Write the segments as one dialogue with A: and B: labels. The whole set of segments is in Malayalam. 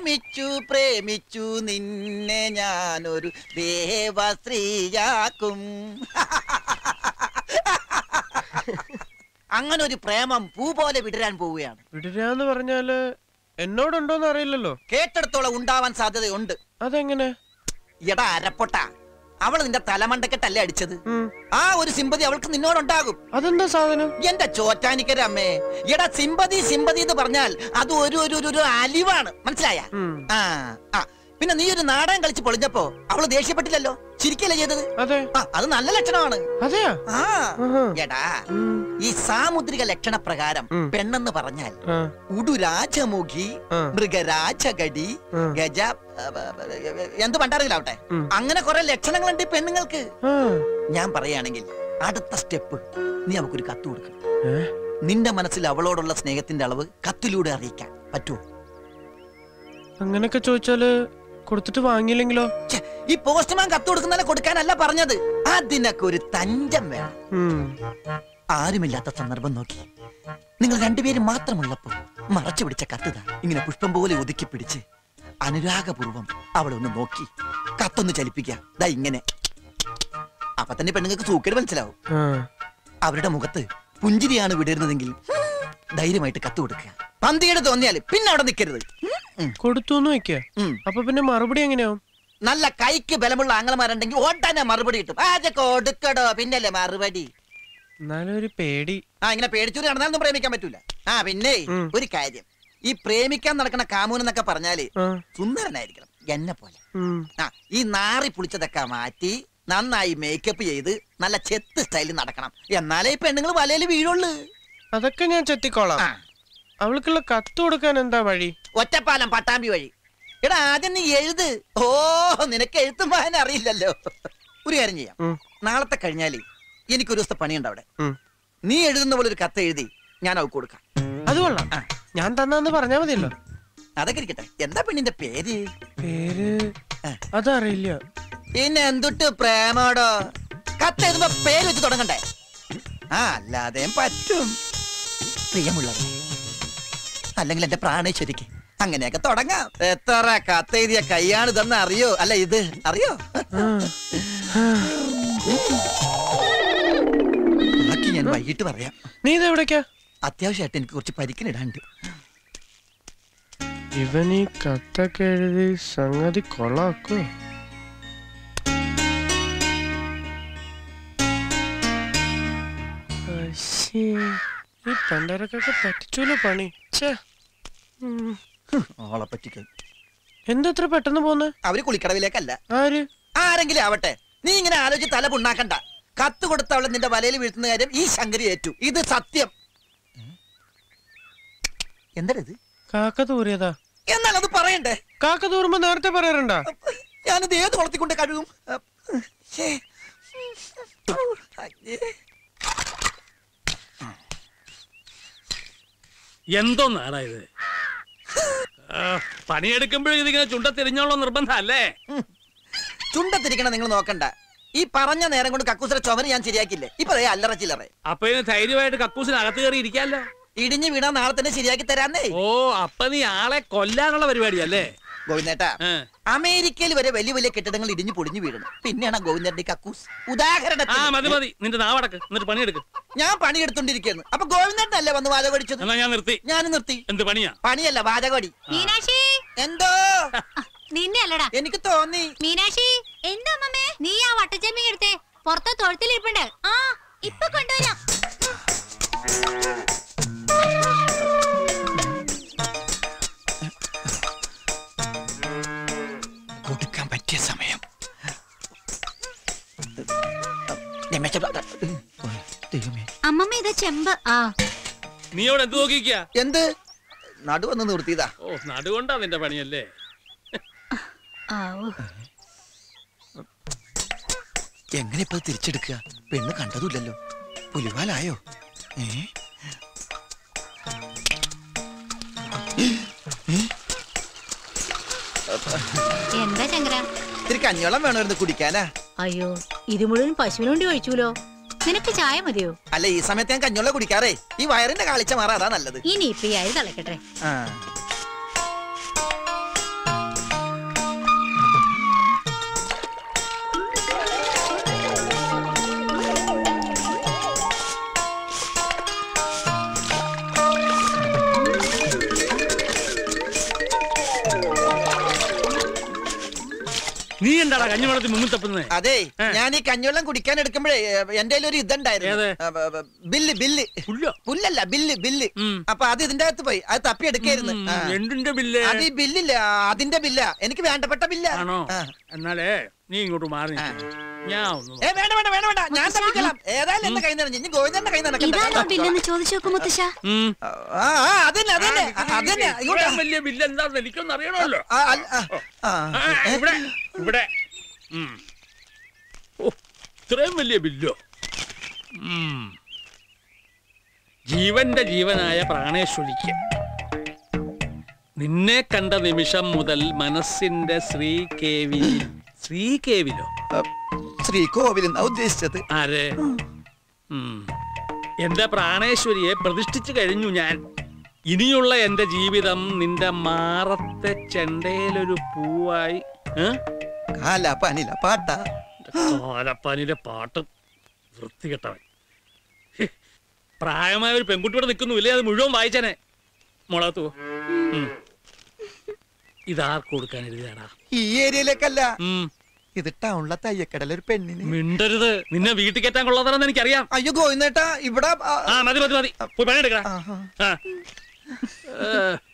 A: പ്രേമിച്ചു പ്രേമിച്ചു നിന്നെ ഞാനൊരു ദേവസ്ത്രീയാക്കും അങ്ങനെ ഒരു പ്രേമം പൂ പോലെ വിടരാൻ പോവുകയാണ്
B: വിടരാന്ന് പറഞ്ഞാല് എന്നോടുണ്ടോന്ന് അറിയില്ലല്ലോ
A: കേട്ടെടുത്തോളം ഉണ്ടാവാൻ സാധ്യതയുണ്ട്
B: അതെങ്ങനെ
A: എടാ അരപ്പൊട്ട അവള് നിന്റെ തലമണ്ടക്കെട്ടല്ലേ അടിച്ചത്
B: ഉം.
A: ആ ഒരു സിമ്പതി അവൾക്ക് നിന്നോടുണ്ടാകും
B: അതെന്താ സാധനം
A: എന്റെ ചോറ്റാനിക്കര അമ്മേ എടാ സിമ്പതി സിമ്പതി എന്ന് പറഞ്ഞാൽ അത് ഒരു ഒരു ഒരു- ഒരു അലിവാണ് മനസ്സിലായ
B: ഉം.
A: ആ ആ പിന്നെ നീ ഒരു നാടകം കളിച്ച് പൊളിഞ്ഞപ്പോ അവള് ദേഷ്യപ്പെട്ടില്ലല്ലോ ചിരിക്കല്ലേ ചെയ്തത്
B: അതെ
A: ആ അത് നല്ല ലക്ഷണമാണ്
B: അതെയാ
A: ആ
B: ആഹാ.
A: എടാ
B: ഉം.
A: ഈ സാമുദ്രിക ലക്ഷണ പ്രകാരം
B: ഉം.
A: പെണ്ണെന്ന് പറഞ്ഞാൽ
B: ആ,
A: ഉടുരാജമുഖി
B: ആ.
A: മൃഗരാജഗടി
B: ആ.
A: ഗജ ആ, ആ, ആ, എന്ത് പണ്ടാറിയില്ലാവട്ടെ
B: ഉം.
A: അങ്ങനെ കുറെ ലക്ഷണങ്ങളുണ്ട് ഈ പെണ്ണുങ്ങൾക്ക്
B: ആ.
A: ഞാൻ പറയുകയാണെങ്കിൽ അടുത്ത സ്റ്റെപ്പ് നീ അവക്കൊരു കത്ത് കൊടുക്കണം
B: ഏ?
A: നിന്റെ മനസ്സിൽ അവളോടുള്ള സ്നേഹത്തിന്റെ അളവ് കത്തിലൂടെ അറിയിക്കാൻ പറ്റുമോ
B: അങ്ങനൊക്കെ ചോദിച്ചാല് കൊടുത്തിട്ട് വാങ്ങിയില്ലെങ്കിലോ
A: ഛെ, ഈ പോസ്റ്റ്മാൻ കത്ത് കൊടുക്കുന്നതിനെ കൊടുക്കാനല്ല പറഞ്ഞത് അതിനൊക്കെ ഒരു തഞ്ചം വേണം
B: ഉം.
A: ആരുമില്ലാത്ത സന്ദർഭം നോക്കി നിങ്ങൾ രണ്ടുപേരും മാത്രമുള്ളപ്പോൾ മറച്ചു പിടിച്ച കത്തുക ഇങ്ങനെ പുഷ്പം പോലെ ഒതുക്കി പിടിച്ച് അനുരാഗപൂർവം അവളെ ഒന്ന് നോക്കി കത്തൊന്ന് ചലിപ്പിക്കുക ദാ ഇങ്ങനെ അപ്പൊ തന്നെ പെണ്ണുങ്ങൾക്ക് സൂക്കേട് മനസ്സിലാവും
B: ആ.
A: അവരുടെ മുഖത്ത് പുഞ്ചിരിയാണ് വിടരുന്നതെങ്കിൽ ധൈര്യമായിട്ട് കത്ത് കൊടുക്കുക പന്തികേട് തോന്നിയാൽ പിന്നെ അവിടെ നിൽക്കരുത് ഉം,
B: കൊടുത്തുന്ന് വെക്ക
A: ഉം.
B: അപ്പൊ പിന്നെ മറുപടി എങ്ങനെയാവും
A: നല്ല കൈക്ക് ബലമുള്ള ആങ്ങളമാരുണ്ടെങ്കിൽ ഓട്ടാനെ മറുപടി കിട്ടും ആദ്യ കൊടുക്കടോ പിന്നല്ലേ മറുപടി
B: എന്നാലും ഒരു പേടി
A: ആ ഇങ്ങനെ പേടിച്ചൂരി നടന്നാലൊന്നും പ്രേമിക്കാൻ പറ്റൂല ആ പിന്നെ
B: ഉം.
A: ഒരു കാര്യം ഈ പ്രേമിക്കാൻ നടക്കണ കാമൂൻ എന്നൊക്കെ പറഞ്ഞാല്
B: ആ.
A: സുന്ദരനായിരിക്കണം എന്നെ പോലെ
B: ഉം.
A: ആ ഈ നാറി പുളിച്ചതൊക്കെ മാറ്റി നന്നായി മേക്കപ്പ് ചെയ്ത് നല്ല ചെത്ത് സ്റ്റൈലിൽ നടക്കണം എന്നാലേ ഈ പെണ്ണുങ്ങൾ വലയിൽ വീഴുള്ളൂ
B: അതൊക്കെ ഞാൻ ചെത്തിക്കോളാം
A: ആ
B: അവൾക്കുള്ള കത്ത് കൊടുക്കാൻ എന്താ വഴി
A: ഒറ്റപ്പാലം പട്ടാമ്പി വഴി എടാ ആദ്യം നീ എഴുത് ഓ നിനക്ക് എഴുത്തും വായന അറിയില്ലല്ലോ ഒരു കാര്യം ചെയ്യാം
B: ഉം.
A: നാളത്തെ കഴിഞ്ഞാല് എനിക്കൊരു ദിവസത്തെ പണിയുണ്ട് അവിടെ
B: ഉം.
A: നീ എഴുതുന്ന പോലെ ഒരു കത്ത് എഴുതി ഞാൻ അവൾക്ക് കൊടുക്കാം
B: അത് കൊള്ളാം
A: ആ.
B: ഞാൻ തന്നാന്ന് പറഞ്ഞാ മതിയല്ലോ
A: അതൊക്കെ ഇരിക്കട്ടെ എന്താ പെണ്ണിന്റെ പേര്
B: പേര്
A: ആ.
B: അതറിയില്ല
A: പിന്നെ എന്തുട്ട് പ്രേമോടോ കത്ത് എഴുതുമ്പോ പേര് വെച്ച് തുടങ്ങണ്ടേ ആ അല്ലാതെയും പറ്റും പ്രിയമുള്ളത് അല്ലെങ്കിൽ എന്റെ പ്രാണേശ്വരിക്ക് അങ്ങനെയൊക്കെ തുടങ്ങാം എത്ര കത്ത് എഴുതിയ കൈയാണ് ഇതെന്ന് അറിയോ അല്ല ഇത് അറിയോ
B: ആ. ആ.
A: ബാക്കി ഞാൻ വൈകിട്ട് പറയാം
B: നീ ഇത് എവിടേക്കാ
A: അത്യാവശ്യമായിട്ട് എനിക്ക് കുറച്ച് പരിക്കിനിടാണ്ട്
B: ഇവൻ ഈ കത്തൊക്കെ എഴുതി സംഗതി കൊള്ളാക്കോ അശ്ശേ, ഈ പണ്ടരക്കൊക്കെ പറ്റിച്ചൂലോ പണി ഛേ ഉം.
A: ഓളെ പറ്റിക്കാൻ
B: എന്താ ഇത്ര പെട്ടെന്ന് പോന്നെ
A: അവര് കുളിക്കടവിലേക്കല്ല
B: ആര്
A: ആരെങ്കിലും ആവട്ടെ നീ ഇങ്ങനെ ആലോചിച്ച് തല പുണ്ണാക്കണ്ട കത്ത് കൊടുത്ത അവളെ നിന്റെ വലയിൽ വീഴ്ത്തുന്ന കാര്യം ഈ ശങ്കരി ഏറ്റു ഇത് സത്യം എന്താ ഇത്
B: കാക്ക തൂറിയതാ
A: എന്നാൽ അത് പറയണ്ടേ
B: കാക്ക തൂറുമ്പോ നേരത്തെ പറയാറുണ്ടാ
A: ഞാനിത് ഏത് കുളത്തിക്കൊണ്ട് കഴുകും ശ്ശേ. അയ്യേ.
C: എന്തോന്നാടാ ഇത് ആ, പണിയെടുക്കുമ്പോഴും ഇതിങ്ങനെ ചുണ്ട തിരിഞ്ഞോളോ നിർബന്ധം അല്ലേ
A: ചുണ്ടത്തിരിക്കണം നിങ്ങൾ നോക്കണ്ട ഈ പറഞ്ഞ നേരം കൊണ്ട് കക്കൂസിലെ ചുമര് ഞാൻ ശരിയാക്കില്ലേ ഇപ്പൊ ദേ അല്ലറ ചില്ലറ
C: അപ്പൊ ഇതിന് ധൈര്യമായിട്ട് കക്കൂസിന് അകത്ത് കയറി ഇരിക്കാലോ
A: ഇടിഞ്ഞു വീണാ നാളെ തന്നെ ശരിയാക്കി തരാന്നേ
C: ഓ അപ്പൊ നീ ആളെ കൊല്ലാനുള്ള പരിപാടിയല്ലേ
A: ഗോവിന്ദേട്ടാ
C: ഏ.
A: അമേരിക്കയിൽ വരെ വലിയ വലിയ കെട്ടിടങ്ങൾ ഇടിഞ്ഞു പൊളിഞ്ഞു വീഴണം പിന്നെയാണ് ഗോവിന്ദന്റെ കക്കൂസ്
C: ആ
A: ഉദാഹരണത്തിന്
C: മതി മതി നിന്റെ നാവടക്ക് എന്നിട്ട് പണിയെടുക്ക്
A: ഞാൻ പണിയെടുത്തോണ്ടിരിക്കുന്നു അപ്പൊ ഗോവിന്ദനല്ലേ വന്ന് വാചകടിച്ചത്
C: എന്നാ ഞാൻ നിർത്തി
A: ഞാൻ നിർത്തി
C: എന്ത് പണിയാ
A: പണിയല്ല വാചകടി
D: മീനാക്ഷി
A: എന്തോ
D: നിന്നെ അല്ലടാ
A: എനിക്ക് തോന്നി
D: മീനാക്ഷി എന്താ അമ്മമ്മേ നീ ആ വട്ടച്ചെമ്മീൻ എടുത്തേ പുറത്ത് തൊഴുത്തിലിരിപ്പുണ്ട് ആ ഇപ്പൊ കൊണ്ടുവരാം
A: കൊടുക്കാൻ പറ്റിയ സമയം രമേശ ദൈവമേ
D: അമ്മമ്മ ഇത് ചെമ്പ് ആ
C: നീ അവിടെ എന്ത് നോക്കിക്കാ
A: എന്ത് നടുവന്ന് നിർത്തിയതാ
C: ഓ നടുകൊണ്ടാ നിന്റെ പണിയല്ലേ
D: ആ, ഓ.
A: എങ്ങനെ ഇപ്പൊ തിരിച്ചെടുക്കുക പെണ്ണ് കണ്ടതുമില്ലല്ലോ പുലിവാലായോ ഏ
D: എന്താ ചങ്കര
A: ഇത്തിരി കഞ്ഞോളം വേണമായിരുന്നു കുടിക്കാനാ
D: അയ്യോ ഇത് മുഴുവൻ പശുവിന് വേണ്ടി ഒഴിച്ചുല്ലോ നിനക്ക് ചായ മതിയോ
A: അല്ല ഈ സമയത്ത് ഞാൻ കഞ്ഞോളം കുടിക്കാറേ ഈ വയറിന്റെ കാളിച്ച മാറാ അതാ നല്ലത്
D: ഇനി ഇപ്പൊ ഈ അരി തിളക്കട്ടെ
A: ആ
C: നീ എന്താടാ കഞ്ഞിവെള്ളത്തിൽ മുങ്ങി തപ്പുന്നത്
A: അതെ
C: ഏ.
A: ഞാൻ ഈ കഞ്ഞിവെള്ളം കുടിക്കാൻ എടുക്കുമ്പോഴേ എന്റെ ഒരു ഇതുണ്ടായിരുന്നു
C: ഏത്?
A: ആ, ബ- ബ- ബില്ല് ബില്ല്
C: പുല്ലോ
A: പുല്ലല്ല ബില്ല് ബില്ല്
C: ഉം.
A: അപ്പൊ അത് ഇതിന്റെ അകത്ത് പോയി അത് തപ്പി എടുക്കായിരുന്നു
C: ഉം,
A: ആ.
C: എന്തിന്റെ ബില്ല്
A: അത് ഈ ബില്ലില്ല അതിന്റെ ബില്ല എനിക്ക് വേണ്ടപ്പെട്ട ബില്ല
C: ആണോ
A: ആ.
C: എന്നാലേ നീ ഇങ്ങോട്ട് മാറി നിൽക്ക്. ഞാൻ ഒന്ന്
A: ഏ വേണ്ട വേണ്ട വേണ്ട വേണ്ട ഞാൻ തപ്പിக்கலாம் ഏതായാലും എന്റെ കൈ നിറഞ്ഞു ഇനി ഗോവിന്ദന്റെ കൈ
D: ഇതാണോ
A: നടക്കണ്ട
D: ബില്ലെന്ന് ചോദിച്ചു നോക്കും മുത്തശ്ശ
C: ഉം.
A: ആ ആ അതന്നെ അതന്നെ അതന്നെ ഇങ്ങോട്ട്
C: ഇത്രയും വലിയ ബില്ല് എന്താണെന്ന് എനിക്കൊന്നും അറിയണമല്ലോ
A: ആ, അല്ല, ആ,
C: ആ,
A: ആ.
C: ഇവിടെ ഇവിടെ ഉം. ഓ ഇത്രയും വലിയ ബില്ലോ ഉം. ജീവന്റെ ജീവനായ പ്രാണേശ്വരിക്ക് നിന്നെ കണ്ട നിമിഷം മുതൽ മനസ്സിന്റെ ശ്രീ കേവിൽ ശ്രീ കേവിലോ
A: ശ്രീകോവിൽ എന്നാ ഉദ്ദേശിച്ചത്
C: ആരെ ഉം. എന്റെ പ്രാണേശ്വരിയെ പ്രതിഷ്ഠിച്ചു കഴിഞ്ഞു ഞാൻ ഇനിയുള്ള എന്റെ ജീവിതം നിന്റെ മാറത്തെ ചെണ്ടയിലൊരു പൂവായി ഏ?
A: കാല പനില പാട്ട
C: കാലപ്പാനിലെ പാട്ട് വൃത്തികെട്ടവൻ ഹ്. പ്രായമായ ഒരു പെൺകുട്ടിയോടെ നിൽക്കുന്നു ഇല്ലേ അത് മുഴുവൻ വായിച്ചനെ മുളകത്തു ഇതാർക്ക് കൊടുക്കാൻ എഴുതിയാടാ
A: ഈ ഏരിയയിലേക്കല്ല
C: ഉം.
A: ഇത് ടൗണിലെ തയ്യക്കടല ഒരു പെണ്ണിന്
C: മിണ്ടരുത് നിന്നെ വീട്ടിൽ കയറ്റാൻ കൊള്ളാത്തതെന്ന് എനിക്കറിയാം
A: അയ്യോ ഗോവിന്ദേട്ടാ ഇവിടെ ആ,
C: ആ മതി മതി മതി പോയി പണിയെടുക്കടാ
A: ആഹാ.
C: ആ. ഏ.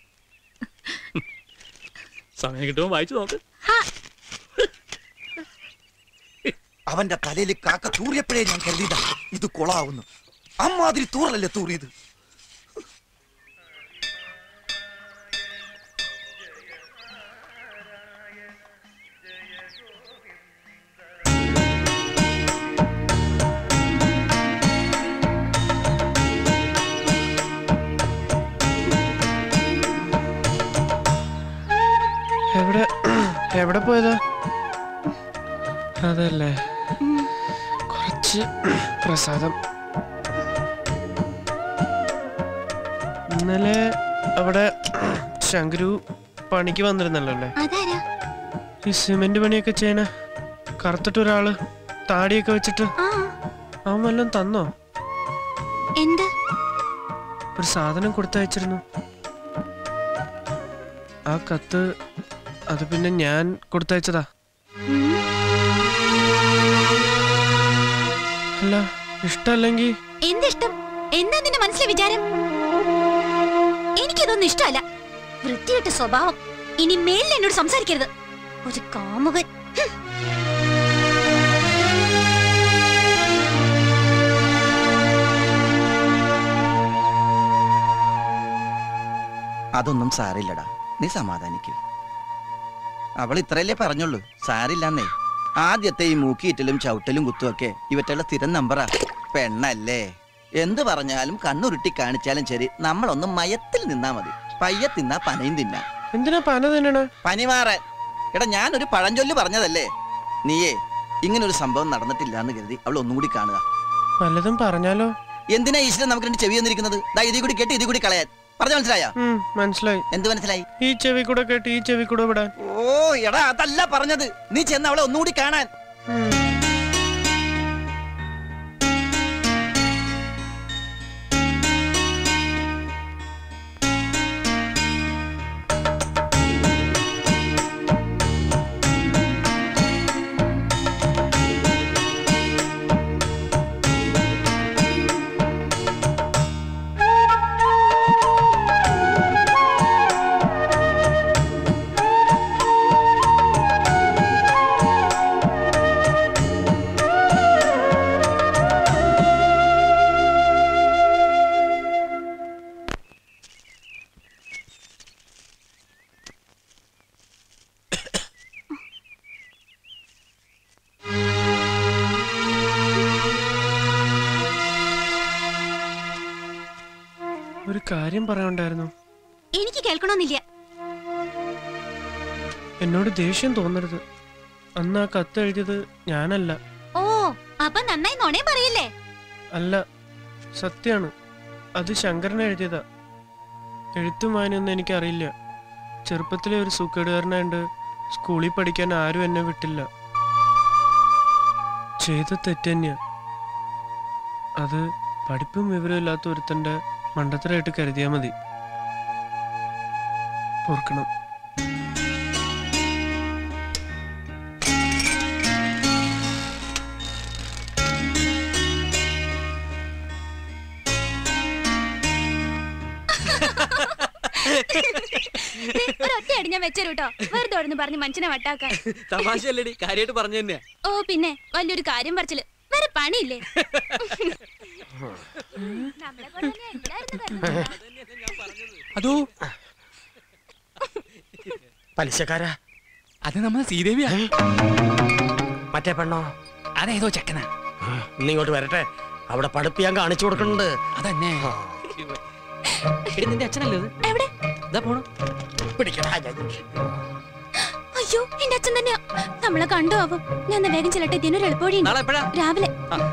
C: സമയം കിട്ടുമ്പോ വായിച്ചു നോക്ക്
A: അവന്റെ തലയിൽ കാക്ക തൂറിയപ്പോഴേ ഞാൻ കരുതിയതാ ഇത് കൊളാവുന്നു അമ്മാതിരി തൂറലല്ലേ തൂറിയത്
B: എവിടെ എവിടെ പോയതാ അതല്ലേ കുറച്ച് പ്രസാദം ഇന്നലെ അവിടെ ശങ്കരു പണിക്ക് വന്നിരുന്നല്ലോ അല്ലേ
D: അതാരാ
B: ഈ സിമെന്റ് പണിയൊക്കെ ചെയ്യണ കറുത്തിട്ട് ഒരാള് താടിയൊക്കെ വെച്ചിട്ട്
D: ആ
B: അവൻ വല്ലതും തന്നോ
D: എന്ത്
B: ഒരു സാധനം കൊടുത്തയച്ചിരുന്നു ആ കത്ത് അത് പിന്നെ ഞാൻ കൊടുത്തയച്ചതാ
D: ഉം.
B: അല്ല ഇഷ്ടല്ലെങ്കിൽ
D: എന്തിഷ്ടം എന്താ നിന്റെ മനസ്സിലെ വിചാരം എനിക്കിതൊന്നും ഇഷ്ടമല്ല വൃത്തികെട്ട സ്വഭാവം ഇനി മേലിൽ എന്നോട് സംസാരിക്കരുത് ഒരു കാമുകൻ ഹും.
A: അതൊന്നും സാരില്ലടാ നീ സമാധാനിക്ക് അവൾ ഇത്രയല്ലേ പറഞ്ഞുള്ളൂ സാരില്ലെന്നേ ആദ്യത്തെ ഈ മൂക്കിയിറ്റലും ചവിട്ടലും കുത്തുമൊക്കെ ഇവറ്റുള്ള സ്ഥിരം നമ്പറാ പെണ്ണല്ലേ എന്ത് പറഞ്ഞാലും കണ്ണുരുട്ടി കാണിച്ചാലും ശരി നമ്മളൊന്ന് മയത്തിൽ നിന്നാ മതി പയ്യെ തിന്നാ പനയും തിന്നാ
B: എന്തിനാ പന തിന്നണ
A: പനി മാറാൻ എടാ ഞാനൊരു പഴഞ്ചൊല്ല് പറഞ്ഞതല്ലേ നീയേ ഇങ്ങനൊരു സംഭവം നടന്നിട്ടില്ല എന്ന് കരുതി അവൾ ഒന്നും കൂടി കാണുക
B: വല്ലതും പറഞ്ഞാലോ
A: എന്തിനാ ഈശ്വരൻ നമുക്ക് രണ്ട് ചെവി വന്നിരിക്കുന്നത് ദാ ഇതിൽ കൂടി കേട്ട് ഇതിൽ കൂടി കളയാൻ പറഞ്ഞ മനസ്സിലായോ
B: ഉം മനസ്സിലായി
A: എന്ത് മനസ്സിലായി
B: ഈ ചെവി കൂടെ കേട്ട് ഈ ചെവി കൂടെ വിടാൻ
A: ഓ എടാ അതല്ല പറഞ്ഞത് നീ ചെന്ന് അവളെ ഒന്നുകൂടി കാണാൻ
B: ഉം. ഒരു കാര്യം പറയാനുണ്ടായിരുന്നു
D: എനിക്ക് കേൾക്കണമെന്നില്ല
B: എന്നോട് ദേഷ്യം തോന്നരുത് അന്ന് ആ കത്ത് എഴുതിയത് ഞാനല്ല
D: ഓ അപ്പൊ നന്നായി നുണേ പറയില്ലേ
B: അല്ല സത്യാണ് അത് ശങ്കരൻ എഴുതിയതാ എഴുത്തും വായനയൊന്നും എനിക്കറിയില്ല ചെറുപ്പത്തിലെ ഒരു സൂക്കേടുകാരനായിട്ട് സ്കൂളിൽ പഠിക്കാൻ ആരും എന്നെ വിട്ടില്ല ചെയ്ത തെറ്റ് തന്നെയാ അത് പഠിപ്പും വിവരമില്ലാത്ത ഒരുത്തന്റെ മണ്ടത്തരായിട്ട് കരുതിയാൽ മതി പൊറുക്കണം
D: ആയിട്ട് ഞാൻ വെച്ചേരും കേട്ടോ വെറുതെ ഓടുന്ന് പറഞ്ഞ് മനുഷ്യനെ വട്ടാക്കാൻ
E: തമാശയല്ലേടി കാര്യമായിട്ട് പറഞ്ഞു തന്നെയാ
D: ഓ പിന്നെ വലിയൊരു കാര്യം പറിച്ചില് വേറെ പണിയില്ലേ നമ്മളെ കൊണ്ട് തന്നെ എല്ലാവരും വരുന്നത്.
E: അതോ
F: പലിശക്കാരാ
E: അത് നമ്മളെ ശ്രീദേവിയാ
F: മറ്റേ പെണ്ണോ
E: അതേതോ ചെക്കനാ
F: ഇന്ന് ഇങ്ങോട്ട് വരട്ടെ അവിടെ പഠിപ്പിയാൻ കാണിച്ചു കൊടുക്കുന്നുണ്ട്
E: അതന്നെ
F: ആ,
E: എടി നിന്റെ അച്ഛനല്ലേ ഇത്
D: എവിടെ
E: ഇതാ പോണു
F: പിടിക്കടാ
D: അയ്യോ എന്റെ അച്ഛൻ തന്നെയാ നമ്മളെ കണ്ടു ആവും ഞാൻ എന്നാ വേഗം ചെല്ലട്ടെ ഇതിനൊരു എളുപ്പവഴി
E: നാളെ എപ്പോഴാ
D: രാവിലെ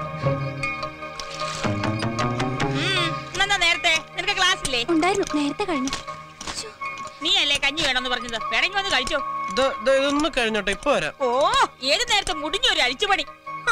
G: എന്നാ നേരത്തെ നിനക്ക് ക്ലാസ് ഇല്ലേ
D: ഉണ്ടായിരുന്നു നേരത്തെ കഴിഞ്ഞു ശ്ശോ,
G: നീ അല്ലേ കഞ്ഞി വേണമെന്ന് പറഞ്ഞത് വേണമെങ്കിൽ വന്ന് കഴിച്ചോ
B: ഇത് ഇത് ഇതൊന്ന് കഴിഞ്ഞോട്ടെ ഇപ്പൊ വരാം
G: ഓ ഏത് നേരത്തെ മുടിഞ്ഞ ഒരു അഴിച്ചുപണി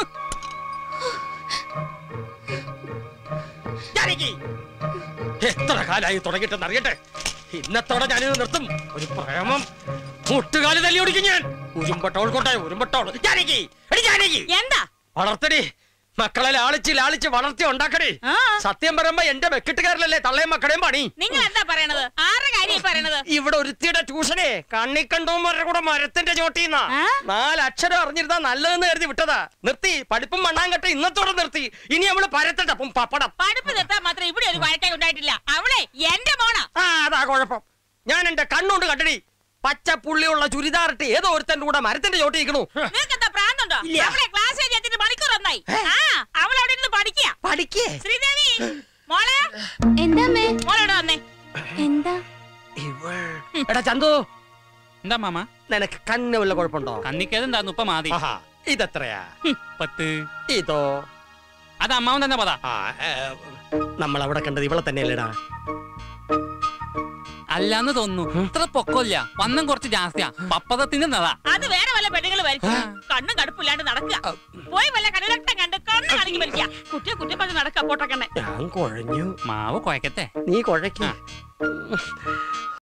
F: ജാനകി! എത്ര കാലായി തുടങ്ങിട്ടെന്ന് അറിയട്ടെ ഇന്നത്തോടെ ഞാനിത് നിർത്തും ഒരു പ്രേമം മുട്ടുകാല് തല്ലി ഓടിക്കും ഞാൻ ഉരുമ്പട്ടോൾ കൊണ്ടേ ഉരുമ്പട്ടോൾ ജാനകി എടി ജാനകി
G: എന്താ
F: വളർത്തടി മക്കളെ ലാളിച്ച് ലാളിച്ച് വളർത്തി ഉണ്ടാക്കടി
G: ആ
F: സത്യം പറയുമ്പോ എന്റെ വെക്കിട്ടുകാരിലല്ലേ തള്ളയും മക്കളെയും പണി
G: നിങ്ങൾ എന്താ പറയണത് ആരുടെ കാര്യം പറയണത്
F: ഇവിടെ ഒരുത്തിയുടെ ട്യൂഷനെ കണ്ണിക്കണ്ടോമാരുടെ കൂടെ മരത്തിന്റെ ചോട്ടിന്നാ
G: ആ?
F: നാലക്ഷരം അറിഞ്ഞിരുന്നാ നല്ലതെന്ന് കരുതി വിട്ടതാ നിർത്തി പഠിപ്പും മണ്ണാങ്കട്ട ഇന്നത്തോടെ നിർത്തി ഇനി അവള് പരത്തട്ടപ്പം പപ്പടം
G: പഠിപ്പ് നിർത്താൻ മാത്രം ഇവിടെ ഒരു വഴക്കായി ഉണ്ടായിട്ടില്ല അവളെ എന്റെ മോണാ
F: ആ അതാ കുഴപ്പം ഞാൻ എന്റെ കണ്ണുകൊണ്ട് കണ്ടടി പച്ച പുള്ളിയുള്ള ചുരിദാറിട്ട് ഏതോ ഒരുത്തന്റെ കൂടെ മരത്തിന്റെ ചോട്ടി നിൽക്കണു
G: നിങ്ങൾക്ക് എന്താ പ്രാന്തുണ്ടോ
F: ഇല്ല.
G: അവളെ ക്ലാസ് കഴിഞ്ഞിട്ട് മണിക്കൂർ ഒന്നായി ആ അവൾ അവിടെ ഇരുന്ന് പഠിക്കുക
F: പഠിക്കേ
G: ശ്രീദേവി മോളെ
D: എന്താ അമ്മേ
G: മോളോട് വന്നേ
D: എന്താ
F: ഇവൾ എടാ ചന്തു
E: എന്താ മാമ
F: നിനക്ക് കണ്ണ് വല്ല കുഴപ്പമുണ്ടോ
E: കന്നിക്കേതുണ്ടായിരുന്നു ഇപ്പൊ മാതി
F: ആഹാ ഇതെത്രയാ
E: പത്ത്
F: ഇതോ
E: അത് അമ്മാവൻ തന്നെ പതാ
F: ആ നമ്മൾ അവിടെ കണ്ടത് ഇവളെ തന്നെയല്ലേടാ
E: അല്ലാന്ന് തോന്നുന്നു ഇത്ര പൊക്കമില്ല വണ്ണം കുറച്ച് ജാസ്തിയാ പപ്പതത്തിന്റെ നടാ
G: അത് വേറെ വല്ല പെണ്ണുങ്ങൾ വലിച്ചു കണ്ണും കടുപ്പില്ലാണ്ട് നടക്കുക പോയി വല്ല കടലട്ടം കണ്ട് കണ്ണ് കളിക്ക് വലിക്കുക കുട്ടിയെ കുട്ടി പറഞ്ഞ് നടക്കുക പൊട്ടക്കണ്ണെ
F: ഞാൻ കുഴഞ്ഞു
E: മാവ് കുഴക്കത്തെ
F: നീ കുഴയ്ക്ക